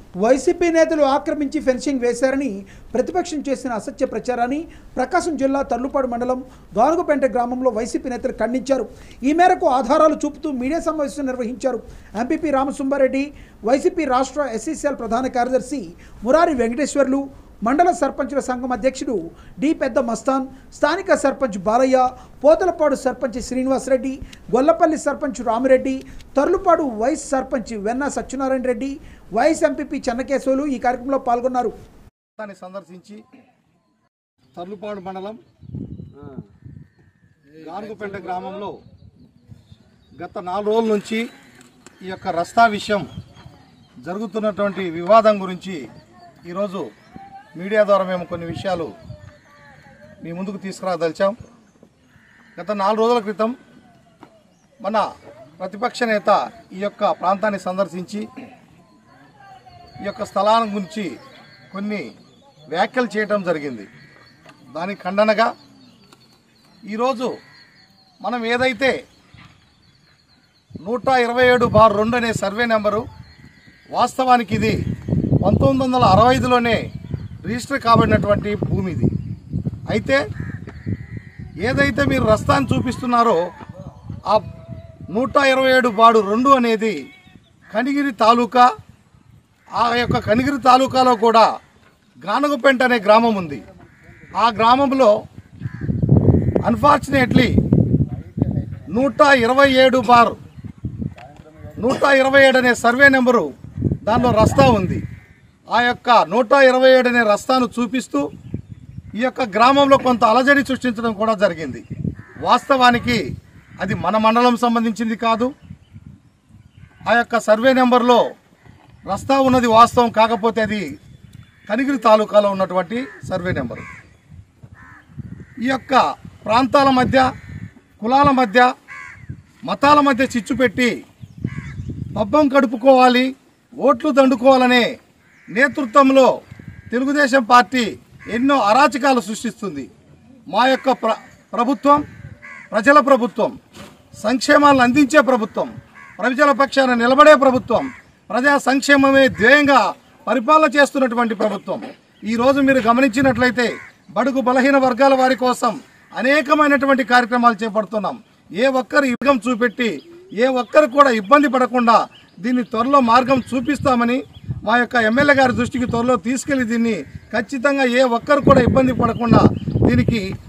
YCP నేతలు ఆక్రమించి fencing వేశారని ప్రతిపక్షం చేసిన అసత్య ప్రచారాన్ని ప్రకాశం జిల్లా తర్లుపాడు మండలం గానుగుపేంట గ్రామంలో వైసీపీ నేతలు ఖండించారు ఈ మేరకు ఆధారాలు చూపుతూ మీడియా సమావేశం నిర్వహించారు ఎంపీపీ రామసుంబారెడ్డి వైసీపీ రాష్ట్ర ఎస్సీసీఎల్ ప్రధాన కార్యదర్శి మురారి వెంకటేశ్వర్లు మండల సర్పంచుల సంఘం అధ్యక్షుడు డి పెద్ద మస్తాన్ స్థానిక sarpanch Balayya Pothalapadu sarpanch Srinivasareddy Gollapalli sarpanch Ramireddy Tarlupadu vice sarpanch Venna Satyanarayana Reddy vice MPP Chennakesavulu ఈ కార్యక్రమంలో పాల్గొన్నారు ప్రాంతాన్ని సందర్శించి తర్లుపాడు మండలం గానుగుపేంట గ్రామంలో గత నాలుగు రోజుల నుంచి ఈ యొక్క రస్తా విషయం జరుగుతున్నటువంటి వివాదం గురించి ఈరోజు మీడియా ద్వారా మేము కొన్ని విషయాలు మీ ముందుకు తీసుకురాదలిచాం గత నాలుగు రోజుల క్రితం మన ప్రతిపక్ష నేత ఈ యొక్క ప్రాంతాన్ని సందర్శించి ఈ యొక్క స్థలాల గురించి కొన్ని వ్యాఖ్యలు చేయటం జరిగింది దానికి ఖండనగా ఈరోజు మనం ఏదైతే నూట ఇరవై ఏడు బార్ రెండు అనే సర్వే నెంబరు వాస్తవానికి ఇది పంతొమ్మిది వందల అరవై ఐదులోనే రిజిస్టర్ కాబడినటువంటి భూమి ఇది అయితే ఏదైతే మీరు రస్తాన్ని చూపిస్తున్నారో ఆ నూట ఇరవై ఏడు బాడు రెండు అనేది కనిగిరి తాలూకా ఆ యొక్క కనిగిరి తాలూకాలో కూడా గానగుపెంట అనే గ్రామం ఉంది ఆ గ్రామంలో అన్ఫార్చునేట్లీ నూట ఇరవై ఏడు బార్ నూట ఇరవై ఏడు అనే సర్వే నెంబరు దానిలో రస్తా ఉంది ఆ యొక్క నూట ఇరవై ఏడు అనే రస్తాను చూపిస్తూ ఈ యొక్క గ్రామంలో కొంత అలజడి సృష్టించడం కూడా జరిగింది వాస్తవానికి అది మన మండలం సంబంధించింది కాదు ఆ యొక్క సర్వే నెంబర్లో రస్తా ఉన్నది వాస్తవం కాకపోతే అది కనిగిరి తాలూకాలో ఉన్నటువంటి సర్వే నెంబరు ఈ యొక్క ప్రాంతాల మధ్య కులాల మధ్య మతాల మధ్య చిచ్చు పెట్టి పబ్బం కడుపుకోవాలి ఓట్లు దండుకోవాలనే నేతృత్వంలో తెలుగుదేశం పార్టీ ఎన్నో అరాచకాలు సృష్టిస్తుంది మా యొక్క ప్ర ప్రభుత్వం ప్రజల ప్రభుత్వం సంక్షేమాలను అందించే ప్రభుత్వం ప్రజల పక్షాన నిలబడే ప్రభుత్వం ప్రజా సంక్షేమమే ధ్యేయంగా పరిపాలన చేస్తున్నటువంటి ప్రభుత్వం ఈరోజు మీరు గమనించినట్లయితే బడుగు బలహీన వర్గాల వారి కోసం అనేకమైనటువంటి కార్యక్రమాలు చేపడుతున్నాం ఏ ఒక్కరు యుగం చూపెట్టి ఏ ఒక్కరు కూడా ఇబ్బంది పడకుండా దీన్ని త్వరలో మార్గం చూపిస్తామని మా యొక్క ఎమ్మెల్యే గారి దృష్టికి త్వరలో తీసుకెళ్లి దీన్ని ఖచ్చితంగా ఏ ఒక్కరు కూడా ఇబ్బంది పడకుండా దీనికి